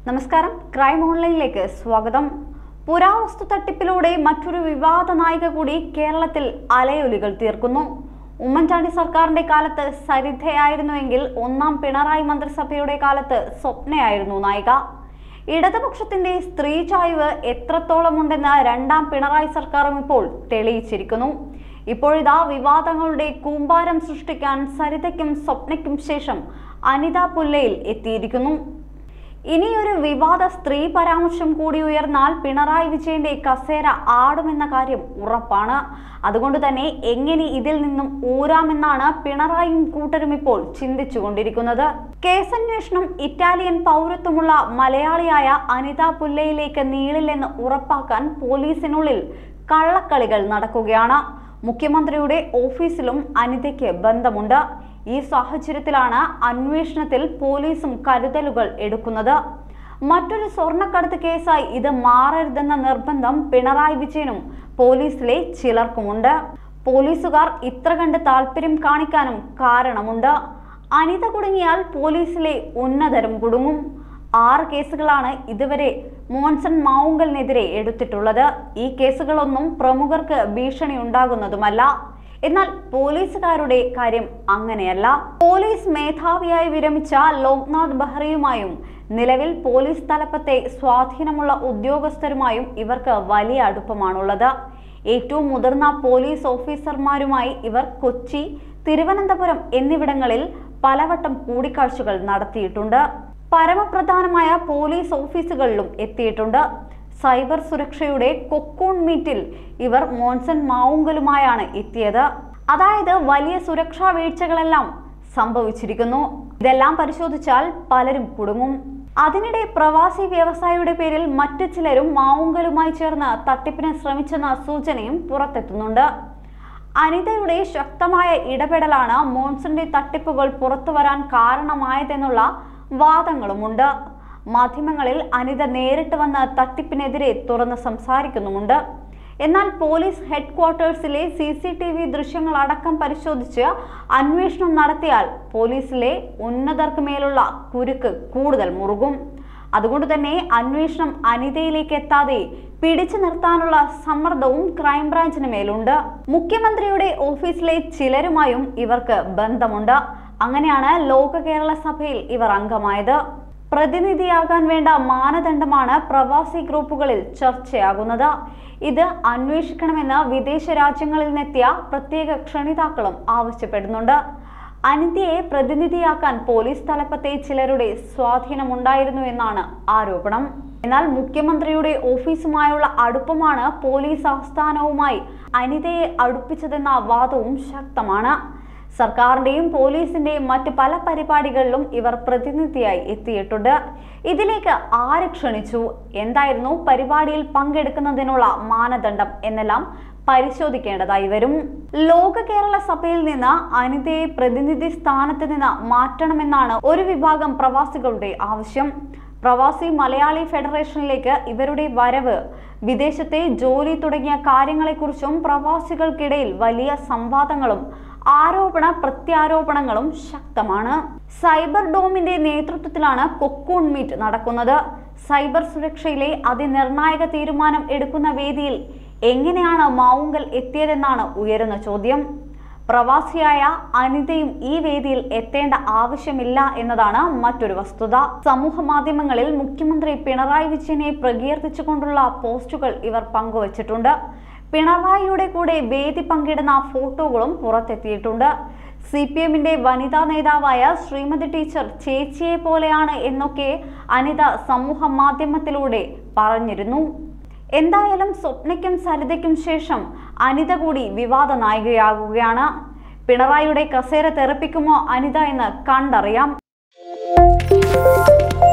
നമസ്കാരം ക്രൈം ഓൺലൈനിലേക്ക് സ്വാഗതം പുരാവസ്തു തട്ടിപ്പിലൂടെ മറ്റൊരു വിവാദ നായിക കൂടി കേരളത്തിൽ അലയൊലികൾ തീർക്കുന്നു ഉമ്മൻചാണ്ടി സർക്കാരിന്റെ കാലത്ത് സരിതയായിരുന്നുവെങ്കിൽ ഒന്നാം പിണറായി മന്ത്രിസഭയുടെ കാലത്ത് സ്വപ്നയായിരുന്നു നായിക ഇടതുപക്ഷത്തിന്റെ സ്ത്രീ ചായ്വ് എത്രത്തോളമുണ്ടെന്ന് രണ്ടാം പിണറായി സർക്കാരും ഇപ്പോൾ തെളിയിച്ചിരിക്കുന്നു ഇപ്പോഴിതാ വിവാദങ്ങളുടെ കൂമ്പാരം സൃഷ്ടിക്കാൻ സരിതയ്ക്കും സ്വപ്നയ്ക്കും ശേഷം അനിത പുല്ലയിൽ എത്തിയിരിക്കുന്നു ഇനിയൊരു വിവാദ സ്ത്രീ പരാമർശം കൂടി ഉയർന്നാൽ പിണറായി വിജയന്റെ കസേര ആടുമെന്ന കാര്യം ഉറപ്പാണ് അതുകൊണ്ട് തന്നെ എങ്ങനെ ഇതിൽ നിന്നും ഊരാമെന്നാണ് പിണറായിയും കൂട്ടരും ഇപ്പോൾ ചിന്തിച്ചുകൊണ്ടിരിക്കുന്നത് കേസന്വേഷണം ഇറ്റാലിയൻ പൗരത്വമുള്ള മലയാളിയായ അനിത പുല്ലയിലേക്ക് നീളില്ലെന്ന് ഉറപ്പാക്കാൻ പോലീസിനുള്ളിൽ കള്ളക്കളികൾ നടക്കുകയാണ് മുഖ്യമന്ത്രിയുടെ ഓഫീസിലും അനിതയ്ക്ക് ബന്ധമുണ്ട് ഈ സാഹചര്യത്തിലാണ് അന്വേഷണത്തിൽ പോലീസും കരുതലുകൾ എടുക്കുന്നത് മറ്റൊരു സ്വർണ്ണക്കടത്ത് കേസായി ഇത് മാറരുതെന്ന നിർബന്ധം പിണറായി വിജയനും പോലീസിലെ ചിലർക്കുമുണ്ട് പോലീസുകാർ ഇത്ര കണ്ട് താല്പര്യം കാണിക്കാനും കാരണമുണ്ട് അനിത കുടുങ്ങിയാൽ പോലീസിലെ ഉന്നതരും കുടുങ്ങും ആറ് കേസുകളാണ് ഇതുവരെ മോൻസൺ മാവുങ്കലിനെതിരെ എടുത്തിട്ടുള്ളത് ഈ കേസുകളൊന്നും പ്രമുഖർക്ക് ഭീഷണി ഉണ്ടാകുന്നതുമല്ല എന്നാൽ പോലീസുകാരുടെ കാര്യം അങ്ങനെയല്ല പോലീസ് മേധാവിയായി വിരമിച്ച ലോക്നാഥ് ബെഹ്റയുമായും നിലവിൽ പോലീസ് തലപ്പത്തെ സ്വാധീനമുള്ള ഉദ്യോഗസ്ഥരുമായും ഇവർക്ക് വലിയ അടുപ്പമാണുള്ളത് ഏറ്റവും മുതിർന്ന പോലീസ് ഓഫീസർമാരുമായി ഇവർ കൊച്ചി തിരുവനന്തപുരം എന്നിവിടങ്ങളിൽ പലവട്ടം കൂടിക്കാഴ്ചകൾ നടത്തിയിട്ടുണ്ട് പരമപ്രധാനമായ പോലീസ് ഓഫീസുകളിലും എത്തിയിട്ടുണ്ട് സൈബർ സുരക്ഷയുടെ കൊക്കൂൺ മീറ്റിൽ ഇവർ മോൻസൺ മാവുങ്കലുമായാണ് എത്തിയത് അതായത് വലിയ സുരക്ഷാ വീഴ്ചകളെല്ലാം സംഭവിച്ചിരിക്കുന്നു ഇതെല്ലാം പരിശോധിച്ചാൽ പലരും കുടുങ്ങും അതിനിടെ പ്രവാസി വ്യവസായിയുടെ പേരിൽ മറ്റു ചിലരും മാവുങ്കലുമായി ചേർന്ന് തട്ടിപ്പിന് ശ്രമിച്ചെന്ന സൂചനയും പുറത്തെത്തുന്നുണ്ട് അനിതയുടെ ശക്തമായ ഇടപെടലാണ് മോൺസന്റെ തട്ടിപ്പുകൾ പുറത്തു വരാൻ കാരണമായതെന്നുള്ള വാദങ്ങളുമുണ്ട് മാധ്യമങ്ങളിൽ അനിത നേരിട്ട് വന്ന് തട്ടിപ്പിനെതിരെ തുറന്ന് സംസാരിക്കുന്നുമുണ്ട് എന്നാൽ പോലീസ് ഹെഡ് ക്വാർട്ടേഴ്സിലെ സി സി ടി വി ദൃശ്യങ്ങൾ അടക്കം പരിശോധിച്ച് അന്വേഷണം നടത്തിയാൽ പോലീസിലെ ഉന്നതർക്ക് മേലുള്ള കുരുക്ക് കൂടുതൽ മുറുകും അതുകൊണ്ട് തന്നെ അന്വേഷണം അനിതയിലേക്ക് എത്താതെ പിടിച്ചു നിർത്താനുള്ള സമ്മർദ്ദവും ക്രൈംബ്രാഞ്ചിന് മേലുണ്ട് മുഖ്യമന്ത്രിയുടെ ഓഫീസിലെ ചിലരുമായും ഇവർക്ക് ബന്ധമുണ്ട് അങ്ങനെയാണ് ലോക കേരള സഭയിൽ ഇവർ അംഗമായത് പ്രതിനിധിയാകാൻ വേണ്ട മാനദണ്ഡമാണ് പ്രവാസി ഗ്രൂപ്പുകളിൽ ചർച്ചയാകുന്നത് ഇത് അന്വേഷിക്കണമെന്ന് വിദേശ രാജ്യങ്ങളിൽ നിന്നെത്തിയ പ്രത്യേക ക്ഷണിതാക്കളും ആവശ്യപ്പെടുന്നുണ്ട് അനിതയെ പ്രതിനിധിയാക്കാൻ പോലീസ് തലപ്പത്തെ ചിലരുടെ സ്വാധീനമുണ്ടായിരുന്നു എന്നാണ് ആരോപണം എന്നാൽ മുഖ്യമന്ത്രിയുടെ ഓഫീസുമായുള്ള അടുപ്പമാണ് പോലീസ് ആസ്ഥാനവുമായി അനിതയെ അടുപ്പിച്ചതെന്ന വാദവും ശക്തമാണ് സർക്കാരിന്റെയും പോലീസിന്റെയും മറ്റ് പല പരിപാടികളിലും ഇവർ പ്രതിനിധിയായി എത്തിയിട്ടുണ്ട് ഇതിലേക്ക് ആര് ക്ഷണിച്ചു എന്തായിരുന്നു പരിപാടിയിൽ പങ്കെടുക്കുന്നതിനുള്ള മാനദണ്ഡം എന്നെല്ലാം പരിശോധിക്കേണ്ടതായി വരും ലോക കേരള സഭയിൽ നിന്ന് അനിതയെ പ്രതിനിധി സ്ഥാനത്ത് നിന്ന് മാറ്റണമെന്നാണ് ഒരു വിഭാഗം പ്രവാസികളുടെ ആവശ്യം പ്രവാസി മലയാളി ഫെഡറേഷനിലേക്ക് ഇവരുടെ വരവ് വിദേശത്തെ ജോലി തുടങ്ങിയ കാര്യങ്ങളെക്കുറിച്ചും പ്രവാസികൾക്കിടയിൽ വലിയ സംവാദങ്ങളും ആരോപണ പ്രത്യാരോപണങ്ങളും ശക്തമാണ് സൈബർ ഡോമിന്റെ നേതൃത്വത്തിലാണ് കൊക്കൂൺ മീറ്റ് നടക്കുന്നത് സൈബർ സുരക്ഷയിലെ അതിനിർണായക തീരുമാനം എടുക്കുന്ന വേദിയിൽ എങ്ങനെയാണ് മാവുങ്കൽ എത്തിയതെന്നാണ് ഉയരുന്ന ചോദ്യം പ്രവാസിയായ അനിതയും ഈ വേദിയിൽ എത്തേണ്ട ആവശ്യമില്ല എന്നതാണ് മറ്റൊരു വസ്തുത സമൂഹ മാധ്യമങ്ങളിൽ മുഖ്യമന്ത്രി പിണറായി വിജയനെ പ്രകീർത്തിച്ചുകൊണ്ടുള്ള പോസ്റ്റുകൾ ഇവർ പങ്കുവച്ചിട്ടുണ്ട് പിണറായിയുടെ കൂടെ വേദി പങ്കിടുന്ന ഫോട്ടോകളും പുറത്തെത്തിയിട്ടുണ്ട് സി പി എമ്മിന്റെ വനിതാ നേതാവായ ശ്രീമതി ടീച്ചർ ചേച്ചിയെ പോലെയാണ് എന്നൊക്കെ അനിത സമൂഹ മാധ്യമത്തിലൂടെ പറഞ്ഞിരുന്നു എന്തായാലും സ്വപ്നയ്ക്കും സരിതയ്ക്കും ശേഷം അനിത കൂടി വിവാദ നായികയാകുകയാണ് പിണറായിയുടെ കസേര തെറിപ്പിക്കുമോ അനിത എന്ന് കണ്ടറിയാം